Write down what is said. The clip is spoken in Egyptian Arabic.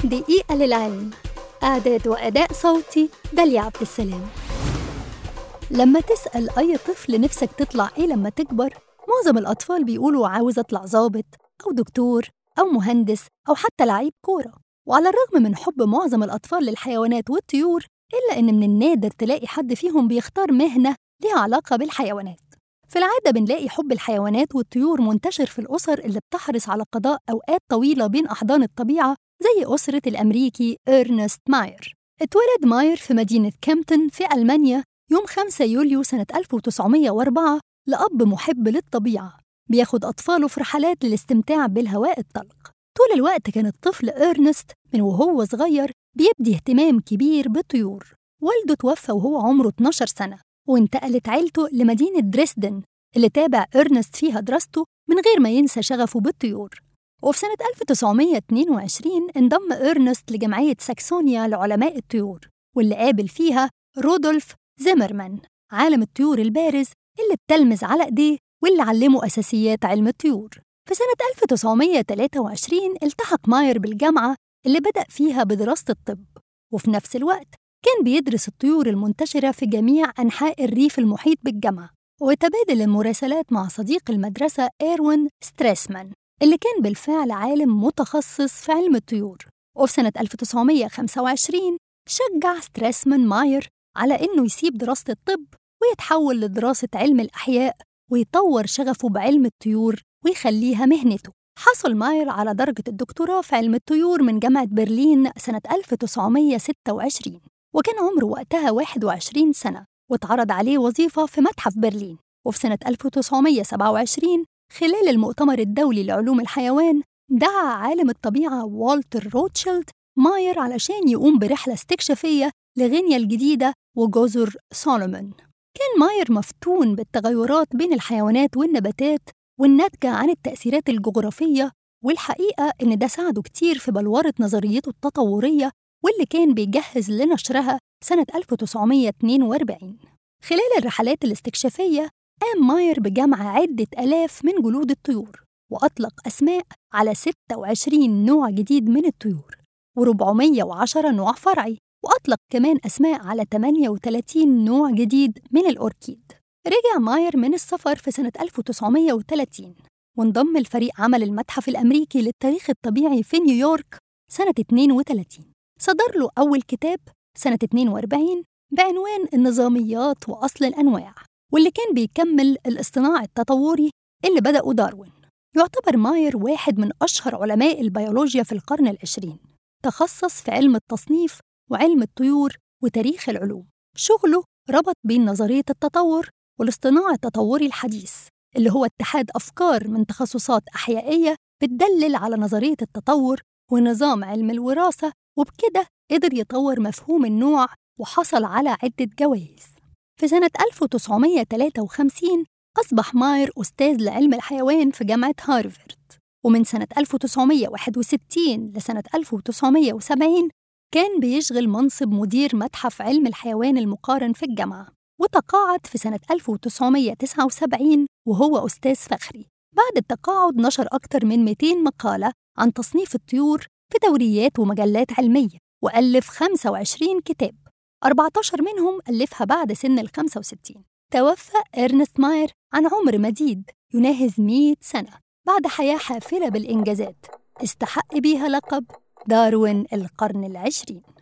دقيقة للعلم إعداد وأداء صوتي داليا عبد السلام لما تسأل أي طفل نفسك تطلع إيه لما تكبر معظم الأطفال بيقولوا عاوز أطلع ظابط أو دكتور أو مهندس أو حتى لعيب كورة وعلى الرغم من حب معظم الأطفال للحيوانات والطيور إلا إن من النادر تلاقي حد فيهم بيختار مهنة ليها علاقة بالحيوانات في العادة بنلاقي حب الحيوانات والطيور منتشر في الأسر اللي بتحرص على قضاء أوقات طويلة بين أحضان الطبيعة زي أسرة الأمريكي إرنست ماير اتولد ماير في مدينة كامبتون في ألمانيا يوم 5 يوليو سنة 1904 لأب محب للطبيعة بياخد أطفاله في رحلات للاستمتاع بالهواء الطلق طول الوقت كان الطفل إرنست من وهو صغير بيبدي اهتمام كبير بالطيور والده توفى وهو عمره 12 سنة وانتقلت عيلته لمدينة دريسدن اللي تابع إرنست فيها دراسته من غير ما ينسى شغفه بالطيور وفي سنة 1922 انضم إرنست لجمعية ساكسونيا لعلماء الطيور واللي قابل فيها رودولف زيمرمان عالم الطيور البارز اللي بتلمذ على إيديه واللي علمه أساسيات علم الطيور في سنة 1923 التحق ماير بالجامعة اللي بدأ فيها بدراسة الطب وفي نفس الوقت كان بيدرس الطيور المنتشرة في جميع أنحاء الريف المحيط بالجامعة وتبادل المراسلات مع صديق المدرسة إيروين ستريسمان اللي كان بالفعل عالم متخصص في علم الطيور وفي سنة 1925 شجع ستريسمان ماير على إنه يسيب دراسة الطب ويتحول لدراسة علم الأحياء ويطور شغفه بعلم الطيور ويخليها مهنته حصل ماير على درجة الدكتوراه في علم الطيور من جامعة برلين سنة 1926 وكان عمره وقتها 21 سنة واتعرض عليه وظيفة في متحف برلين وفي سنة 1927 خلال المؤتمر الدولي لعلوم الحيوان دعا عالم الطبيعة والتر روتشيلد ماير علشان يقوم برحلة استكشافية لغينيا الجديدة وجزر سولومون كان ماير مفتون بالتغيرات بين الحيوانات والنباتات والناتجة عن التأثيرات الجغرافية والحقيقة إن ده ساعده كتير في بلورة نظريته التطورية واللي كان بيجهز لنشرها سنة 1942 خلال الرحلات الاستكشافية قام ماير بجمع عدة آلاف من جلود الطيور وأطلق أسماء على 26 نوع جديد من الطيور و410 نوع فرعي وأطلق كمان أسماء على 38 نوع جديد من الأوركيد رجع ماير من السفر في سنة 1930 وانضم لفريق عمل المتحف الأمريكي للتاريخ الطبيعي في نيويورك سنة 32 صدر له أول كتاب سنة 42 بعنوان النظاميات وأصل الأنواع واللي كان بيكمل الاصطناع التطوري اللي بدأه داروين يعتبر ماير واحد من أشهر علماء البيولوجيا في القرن العشرين تخصص في علم التصنيف وعلم الطيور وتاريخ العلوم شغله ربط بين نظرية التطور والاصطناع التطوري الحديث اللي هو اتحاد أفكار من تخصصات أحيائية بتدلل على نظرية التطور ونظام علم الوراثة وبكده قدر يطور مفهوم النوع وحصل على عدة جوائز في سنة 1953 أصبح ماير أستاذ لعلم الحيوان في جامعة هارفارد ومن سنة 1961 لسنة 1970 كان بيشغل منصب مدير متحف علم الحيوان المقارن في الجامعة وتقاعد في سنة 1979 وهو أستاذ فخري بعد التقاعد نشر أكثر من 200 مقالة عن تصنيف الطيور في دوريات ومجلات علمية وألف 25 كتاب 14 منهم ألفها بعد سن ال 65 توفى إرنست ماير عن عمر مديد يناهز 100 سنة بعد حياة حافلة بالإنجازات استحق بيها لقب داروين القرن العشرين